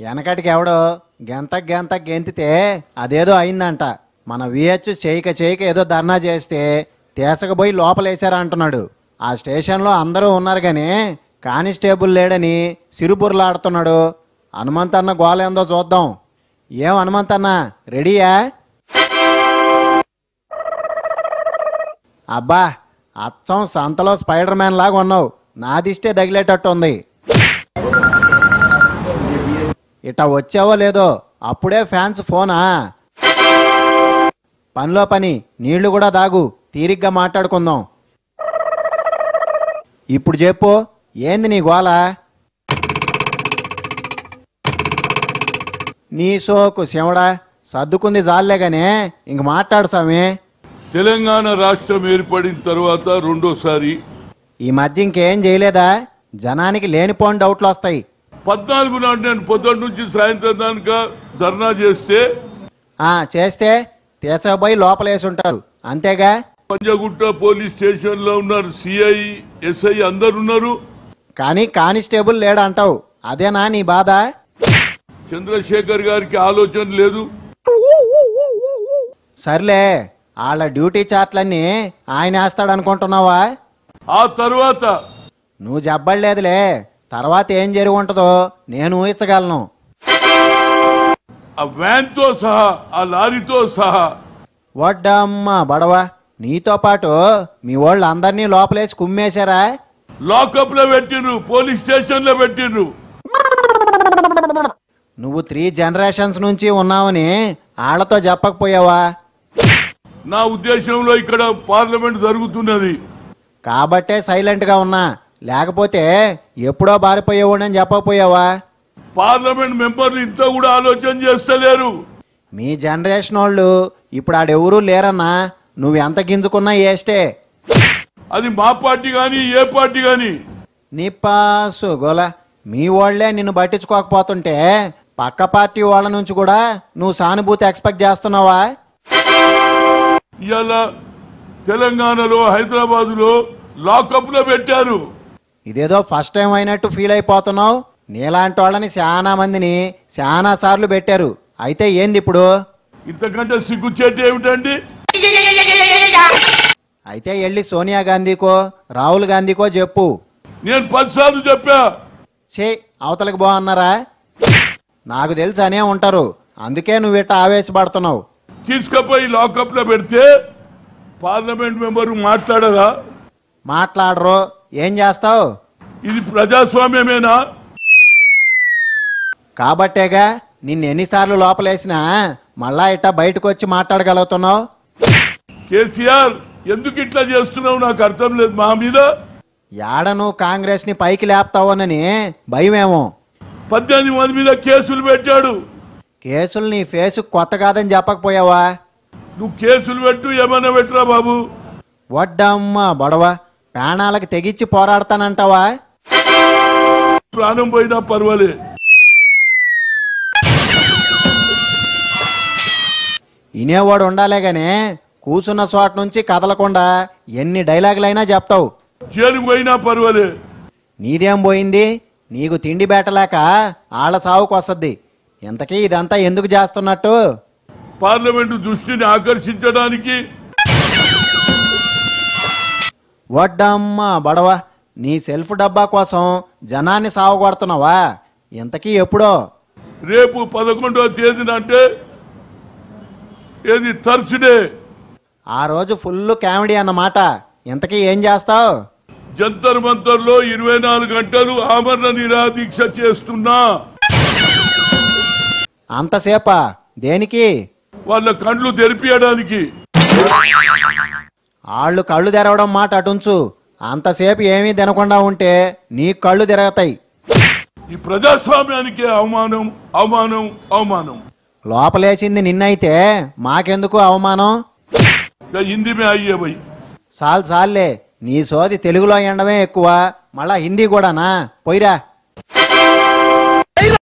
వెనకటికి ఎవడో గెంత గెంత గెంతితే అదేదో అయిందంట మన విహెచ్ చేయక చేయక ఏదో ధర్నా చేస్తే తేసకపోయి లోపలేశారా అంటున్నాడు ఆ స్టేషన్లో అందరూ ఉన్నారు కానీ కానిస్టేబుల్ లేడని సిరుబుర్లాడుతున్నాడు హనుమంతన్న గోల ఏందో చూద్దాం ఏం హనుమంతన్న రెడీయా అబ్బా అచ్చం సంతలో స్పైడర్ మ్యాన్ లాగా ఉన్నావు నాదిష్టే తగిలేటట్టు ఉంది ఇట వచ్చావో లేదో అప్పుడే ఫ్యాన్స్ ఫోనా పనిలో పని నీళ్లు కూడా దాగు తీరిగ్గా మాట్లాడుకుందాం ఇప్పుడు చెప్పు ఏంది నీ గోల నీ సోకు శివడా సర్దుకుంది జాలే గానే ఇంక మాట్లాడు స్వామి తెలంగాణ రాష్ట్రం ఏర్పడిన తర్వాత రెండోసారి ఈ మధ్య ఇంకేం చేయలేదా జనానికి లేనిపోని డౌట్లు వస్తాయి పద్నాలుగు నాడు నేను పొద్దున్న నుంచి సాయంత్రం దానిక ధర్నా చేస్తే ఆ చేస్తే తీసకపోయి లోపలేసి ఉంటారు అంతేగా పంజగుట్ట పోలీస్ స్టేషన్ లో ఉన్నారు సిఐ ఎస్ఐ అందరు ఉన్నారు కానీ కానిస్టేబుల్ లేడంటావు అదేనా నీ బాధ చంద్రశేఖర్ గారికి ఆలోచన లేదు సర్లే వాళ్ళ డ్యూటీ చార్ట్లన్నీ ఆయన వేస్తాడు అనుకుంటున్నావా ఆ తర్వాత నువ్వు చెప్పలేదులే తర్వాత ఏం జరిగి ఉంటుందో నేను ఊహించగలను ఆ వ్యాన్ తో సహా ఆ లారీతో సహా వడ్డమ్మ బడవ నీతో పాటు మీ వాళ్ళు అందరినీ లోపలేసి కుమ్మేశారా లాకప్ లో పెట్టిండ్రు పోలీస్ స్టేషన్ లో పెట్టిండ్రు నువ్వు త్రీ జనరేషన్స్ నుంచి ఉన్నావని వాళ్ళతో చెప్పకపోయావా నా ఉద్దేశంలో ఇక్కడ పార్లమెంట్ జరుగుతున్నది కాబట్టే సైలెంట్గా ఉన్నా లేకపోతే ఎప్పుడో బారిపోయేవాడని చెప్పకపోయావా పార్లమెంట్ మెంబర్లు ఇంత కూడా ఆలోచన చేస్తలేరు మీ జనరేషన్ వాళ్ళు ఇప్పుడు ఆడెవరూ లేరన్నా నువ్వు ఎంత గింజుకున్నా ఏస్టే అది మా పార్టీ కానీ ఏ పార్టీ కానీ నిప్పాసు గోల మీ వాళ్ళే నిన్ను పట్టించుకోకపోతుంటే పక్క పార్టీ వాళ్ళ నుంచి కూడా నువ్వు సానుభూతి ఎక్స్పెక్ట్ చేస్తున్నావా ఇవాళ తెలంగాణలో హైదరాబాద్ లో లాకప్ లో పెట్టారు ఇదేదో ఫస్ట్ టైం అయినట్టు ఫీల్ అయిపోతున్నావు నీలాంటి వాళ్ళని చాలా మందిని చాలా సార్లు పెట్టారు అయితే ఏంది ఇప్పుడు ఇంతకంటే సిగ్గుచేటి ఏమిటండి అయితే వెళ్ళి సోనియా గాంధీకో రాహుల్ గాంధీకో చెప్పు నేను పదిసార్లు చెప్పా చే అవతలకి బా అన్నారా నాకు తెలుసు అనే ఉంటారు అందుకే నువ్వు ఇట్ట ఆవేశపడుతున్నావు తీసుకుపోయి లాకప్ లో పెడితే పార్లమెంట్ మెంబర్ మాట్లాడరా మాట్లాడరు ఏం చేస్తావు ఇది ప్రజాస్వామ్యమేనా కాబట్టేగా నిన్ను ఎన్నిసార్లు లోపలేసినా మళ్ళా ఇట్ట బయటకు వచ్చి మాట్లాడగలుగుతున్నావు కేసీఆర్ ఎందుకు ఇట్లా చేస్తున్నావు నాకు అర్థం లేదు మా మీద యాడ నువ్వు కాంగ్రెస్ ని పైకి లేపుతావోనని భయమేమో పద్దెనిమిది మంది మీద కేసులు పెట్టాడు కేసులు నీ ఫేసు కొత్త కాదని చెప్పకపోయావా నువ్వు కేసులు పెట్టు ఏమన్నా పెట్టురా బాబు వడ్డమ్మ బడవ ప్రాణాలకు తెగిచ్చి పోరాడతానంటావా ప్రాణం పోయినా పర్వాలే ఇనేవాడు ఉండాలే గానీ కూసున్న చోట నుంచి కదలకుండా ఎన్ని డైలాగులైనా చెప్తావు జైలుకు పోయినా పర్వాలే నీదేం పోయింది నీకు తిండి బెట్టలేక ఆళ్ళ సావుకు వస్తుంది ఇంతకీ ఇదంతా ఎందుకు చేస్తున్నట్టు పార్లమెంటు దృష్టిని ఆకర్షించడానికి వడ్డమ్మ బడవ నీ సెల్ఫ్ డబ్బా కోసం జనాన్ని సావగొడుతున్నావా ఇంతకీ ఎప్పుడో రేపు పదకొండవ తేదీన అంటే ఏది థర్స్డే ఆ రోజు ఫుల్ కామెడీ అన్నమాట ఇంతకీ ఏం చేస్తావు జంతర్ మంతర్ లో ఇరవై నాలుగు గంటలు ఆమరణ నిరాదీక్ష చేస్తున్నా అంతసేపా దేనికి వాళ్ళ కండ్లు తెరిపియడానికి ఆళ్ళు కళ్ళు తెరవడం మాట అటుంచు అంతసేపు ఏమీ తినకుండా ఉంటే నీ కళ్ళు తిరగతాయి ఈ ప్రజాస్వామ్యానికి అవమానం అవమానం అవమానం లోపలేసింది నిన్నైతే మాకెందుకు అవమానం ఇక హిందీ మే అయ్యే భయ్ సాల్ సాల్లే నీ సోది తెలుగులో ఎండమే ఎక్కువ మళ్ళా హిందీ కూడానా పోయిరా